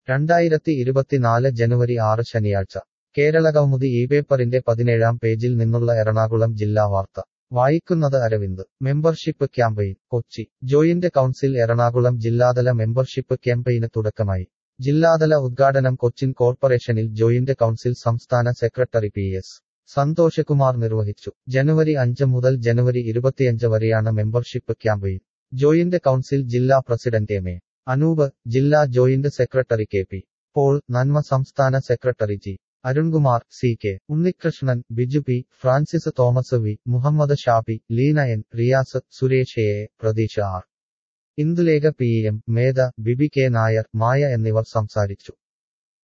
രണ്ടായിരത്തി ഇരുപത്തിനാല് ജനുവരി ആറ് ശനിയാഴ്ച കേരളകൗമുദി ഈ പേപ്പറിന്റെ പതിനേഴാം പേജിൽ നിന്നുള്ള എറണാകുളം ജില്ലാ വാർത്ത വായിക്കുന്നത് Aravind membership campaign Kochi joint council Ernakulam ജില്ലാതല മെമ്പർഷിപ്പ് ക്യാമ്പയിന് തുടക്കമായി ജില്ലാതല ഉദ്ഘാടനം കൊച്ചിൻ കോർപ്പറേഷനിൽ ജോയിന്റ് കൗൺസിൽ സംസ്ഥാന സെക്രട്ടറി പി എസ് സന്തോഷകുമാർ നിർവഹിച്ചു ജനുവരി അഞ്ച് മുതൽ ജനുവരി ഇരുപത്തിയഞ്ച് വരെയാണ് മെമ്പർഷിപ്പ് ക്യാമ്പയിൻ ജോയിന്റ് കൗൺസിൽ ജില്ലാ പ്രസിഡന്റ് എം എ അനൂപ് ജില്ലാ joint secretary K P Paul Nanma സംസ്ഥാന secretary G Arunkumar C K Unnikrishnan Biju P Francis Thomas V Muhammad Shafi Leena N Riyas Suresh A Pratheesha R Indulekha P M Medha Bibi K Nair Maya എന്നിവർ സംസാരിച്ചു